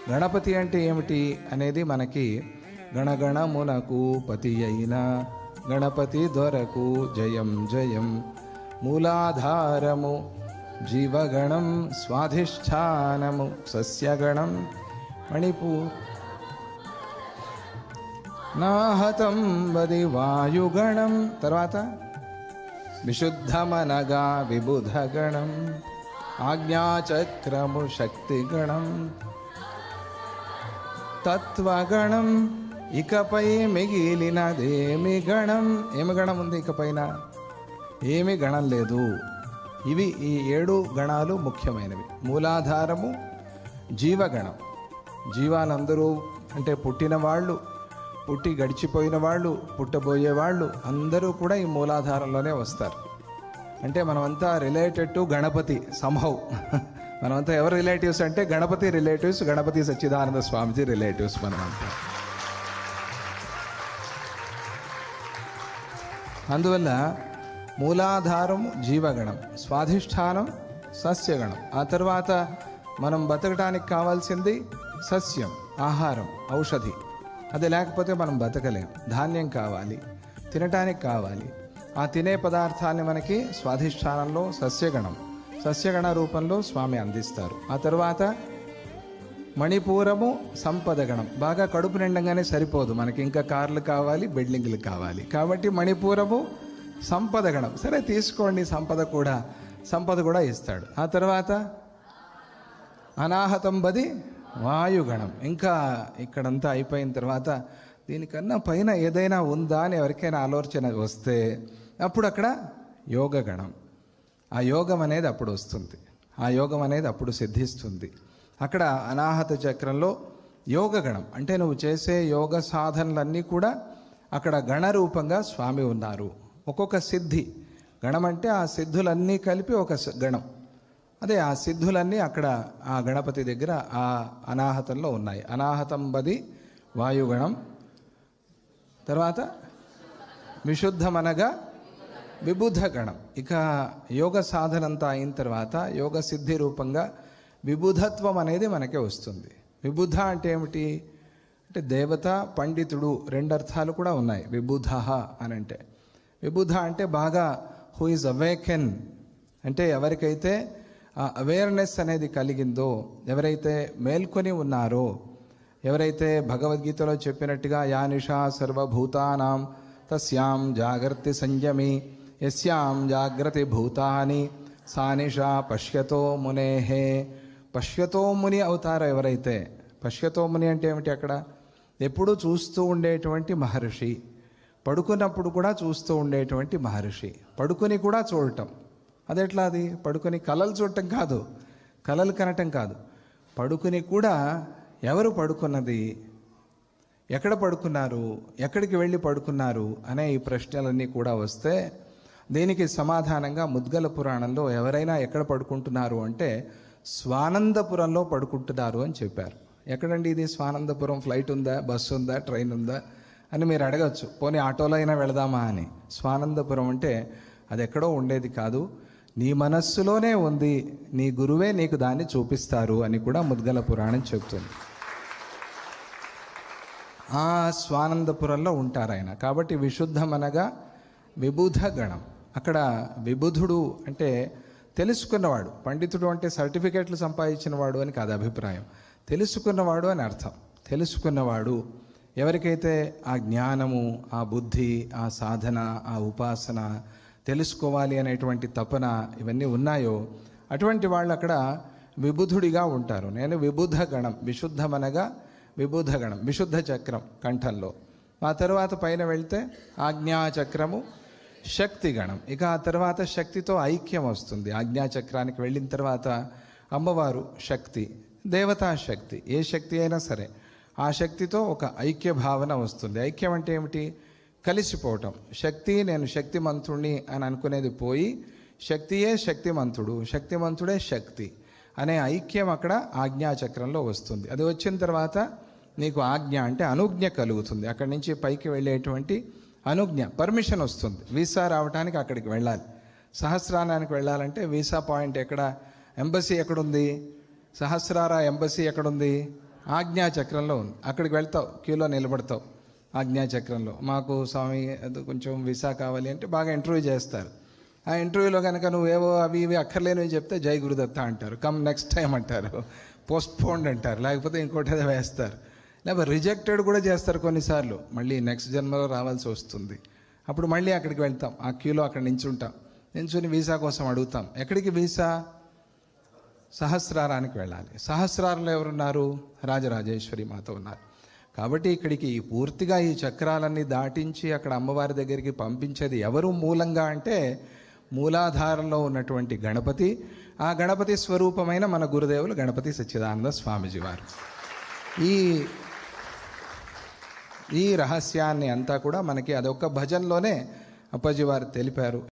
గణపతి అంటే ఏమిటి అనేది మనకి గణగణమునకు పతి అయిన గణపతి దొరకు జయం జయం మూలాధారము జీవగణం స్వాధిష్టానము సస్యగణం మణిపూర్ నాహతం వది వాయుగణం తర్వాత విశుద్ధమనగా విబుధగణం ఆజ్ఞాచక్రము శక్తిగణం తత్వగణం ఇకపై మిగిలినదేమి గణం ఏమి గణం ఉంది ఇకపైన ఏమి గణం లేదు ఇవి ఈ ఏడు గణాలు ముఖ్యమైనవి మూలాధారము జీవగణం జీవాలందరూ అంటే పుట్టిన వాళ్ళు పుట్టి గడిచిపోయిన వాళ్ళు పుట్టబోయే వాళ్ళు అందరూ కూడా ఈ మూలాధారంలోనే వస్తారు అంటే మనమంతా రిలేటెడ్ టు గణపతి సంహౌ మనమంతా ఎవరు రిలేటివ్స్ అంటే గణపతి రిలేటివ్స్ గణపతి సచ్చిదానంద స్వామిజీ రిలేటివ్స్ మనమంతా అందువల్ల మూలాధారం జీవగణం స్వాధిష్టానం సస్యగణం ఆ తర్వాత మనం బతకడానికి కావాల్సింది సస్యం ఆహారం ఔషధి అది లేకపోతే మనం బతకలేం ధాన్యం కావాలి తినటానికి కావాలి ఆ తినే పదార్థాన్ని మనకి స్వాధిష్టానంలో సస్యగణం సస్యగణ రూపంలో స్వామి అందిస్తారు ఆ తర్వాత మణిపూరము సంపదగణం బాగా కడుపు నిండంగానే సరిపోదు మనకి ఇంకా కార్లు కావాలి బిల్డింగ్లు కావాలి కాబట్టి మణిపూరము సంపదగణం సరే తీసుకోండి సంపద కూడా సంపద కూడా ఇస్తాడు ఆ తర్వాత అనాహతం బది వాయుగణం ఇంకా ఇక్కడంతా అయిపోయిన తర్వాత దీనికన్నా పైన ఏదైనా ఉందా అని ఎవరికైనా ఆలోచన వస్తే అప్పుడు అక్కడ యోగగణం ఆ యోగం అనేది అప్పుడు వస్తుంది ఆ యోగం అనేది అప్పుడు సిద్ధిస్తుంది అక్కడ అనాహత చక్రంలో యోగగణం అంటే నువ్వు చేసే యోగ సాధనలన్నీ కూడా అక్కడ గణరూపంగా స్వామి ఉన్నారు ఒక్కొక్క సిద్ధి గణం అంటే ఆ సిద్ధులన్నీ కలిపి ఒక స- గణం అదే ఆ సిద్ధులన్నీ అక్కడ ఆ గణపతి దగ్గర ఆ అనాహతంలో ఉన్నాయి అనాహతం బది వాయుగణం తర్వాత విశుద్ధమనగా విబుధ గణం ఇక యోగ సాధనంతా అయిన తర్వాత యోగ సిద్ధి రూపంగా విబుధత్వం అనేది మనకే వస్తుంది విబుధ అంటే ఏమిటి అంటే దేవత పండితుడు రెండు అర్థాలు కూడా ఉన్నాయి విబుధ అని అంటే విబుధ అంటే బాగా హూ ఇస్ అవేకెన్ అంటే ఎవరికైతే ఆ అవేర్నెస్ అనేది కలిగిందో ఎవరైతే మేల్కొని ఉన్నారో ఎవరైతే భగవద్గీతలో చెప్పినట్టుగా యా నిషా సర్వభూతానాం తస్యాం జాగ్రత్త సంయమి యస్యాం జాగ్రత్త భూతాని సా నిషా పశ్యతో మునేహే పశ్యతో ముని అవుతారో ఎవరైతే పశ్యతో ముని అంటే ఏమిటి అక్కడ ఎప్పుడూ చూస్తూ ఉండేటువంటి మహర్షి పడుకున్నప్పుడు కూడా చూస్తూ ఉండేటువంటి మహర్షి పడుకుని కూడా చూడటం అదెట్లా అది పడుకుని కలలు చూడటం కాదు కలలు కనటం కాదు పడుకుని కూడా ఎవరు పడుకున్నది ఎక్కడ పడుకున్నారు ఎక్కడికి వెళ్ళి పడుకున్నారు అనే ఈ ప్రశ్నలన్నీ కూడా వస్తే దీనికి సమాధానంగా ముద్గల పురాణంలో ఎవరైనా ఎక్కడ పడుకుంటున్నారు అంటే స్వానందపురంలో పడుకుంటున్నారు అని చెప్పారు ఎక్కడండి ఇది స్వానందపురం ఫ్లైట్ ఉందా బస్సు ఉందా ట్రైన్ ఉందా అని మీరు అడగచ్చు పోనీ ఆటోలో అయినా వెళదామా అని స్వానందపురం అంటే అది ఎక్కడో ఉండేది కాదు నీ మనస్సులోనే ఉంది నీ గురువే నీకు దాన్ని చూపిస్తారు అని కూడా ముద్గల పురాణం చెప్తుంది ఆ స్వానందపురంలో ఉంటారు ఆయన కాబట్టి విశుద్ధమనగా విబుధ గణం అక్కడ విబుధుడు అంటే తెలుసుకున్నవాడు పండితుడు అంటే సర్టిఫికెట్లు సంపాదించినవాడు అని కాదు అభిప్రాయం తెలుసుకున్నవాడు అని అర్థం తెలుసుకున్నవాడు ఎవరికైతే ఆ జ్ఞానము ఆ బుద్ధి ఆ సాధన ఆ ఉపాసన తెలుసుకోవాలి అనేటువంటి తపన ఇవన్నీ ఉన్నాయో అటువంటి వాళ్ళు అక్కడ విబుధుడిగా ఉంటారు నేను విబుధ గణం విశుద్ధమనగా విబుధ గణం విశుద్ధ చక్రం కంఠంలో ఆ తర్వాత పైన వెళ్తే ఆజ్ఞాచక్రము శక్తి గణం ఇక ఆ తర్వాత శక్తితో ఐక్యం వస్తుంది ఆజ్ఞాచక్రానికి వెళ్ళిన తర్వాత అమ్మవారు శక్తి దేవతా శక్తి ఏ శక్తి అయినా సరే ఆ శక్తితో ఒక ఐక్య భావన వస్తుంది ఐక్యం అంటే ఏమిటి కలిసిపోవటం శక్తి నేను శక్తిమంతుణ్ణి అని అనుకునేది పోయి శక్తియే శక్తిమంతుడు శక్తిమంతుడే శక్తి అనే ఐక్యం అక్కడ ఆజ్ఞాచక్రంలో వస్తుంది అది వచ్చిన తర్వాత నీకు ఆజ్ఞ అంటే అనుజ్ఞ కలుగుతుంది అక్కడి నుంచి పైకి వెళ్ళేటువంటి అనుజ్ఞ పర్మిషన్ వస్తుంది వీసా రావడానికి అక్కడికి వెళ్ళాలి సహస్రానానికి వెళ్ళాలంటే వీసా పాయింట్ ఎక్కడ ఎంబసీ ఎక్కడుంది సహస్రార ఎంబసీ ఎక్కడుంది ఆజ్ఞాచక్రంలో ఉంది అక్కడికి వెళ్తావు క్యూలో నిలబడతావు ఆజ్ఞాచక్రంలో మాకు స్వామి అది కొంచెం వీసా కావాలి అంటే బాగా ఇంటర్వ్యూ చేస్తారు ఆ ఇంటర్వ్యూలో కనుక నువ్వేవో అవి ఇవి అక్కర్లేనివి చెప్తే జై గురుదత్త అంటారు కమ్ నెక్స్ట్ టైం అంటారు పోస్ట్ పోన్డ్ అంటారు లేకపోతే ఇంకోటి ఏదో వేస్తారు లేకపోతే రిజెక్టెడ్ కూడా చేస్తారు కొన్నిసార్లు మళ్ళీ నెక్స్ట్ జన్మలో రావాల్సి వస్తుంది అప్పుడు మళ్ళీ అక్కడికి వెళ్తాం ఆ క్యూలో అక్కడ నించుంటాం నించుని వీసా కోసం అడుగుతాం ఎక్కడికి వీసా సహస్రారానికి వెళ్ళాలి సహస్రారంలో ఎవరున్నారు రాజరాజేశ్వరి మాత ఉన్నారు కాబట్టి ఇక్కడికి పూర్తిగా ఈ చక్రాలన్నీ దాటించి అక్కడ అమ్మవారి దగ్గరికి పంపించేది ఎవరు మూలంగా అంటే మూలాధారంలో ఉన్నటువంటి గణపతి ఆ గణపతి స్వరూపమైన మన గురుదేవులు గణపతి సచ్చిదానంద స్వామీజీ వారు ఈ ఈ రహస్యాన్ని అంతా కూడా మనకి అదొక భజనలోనే అప్పాజీ వారు తెలిపారు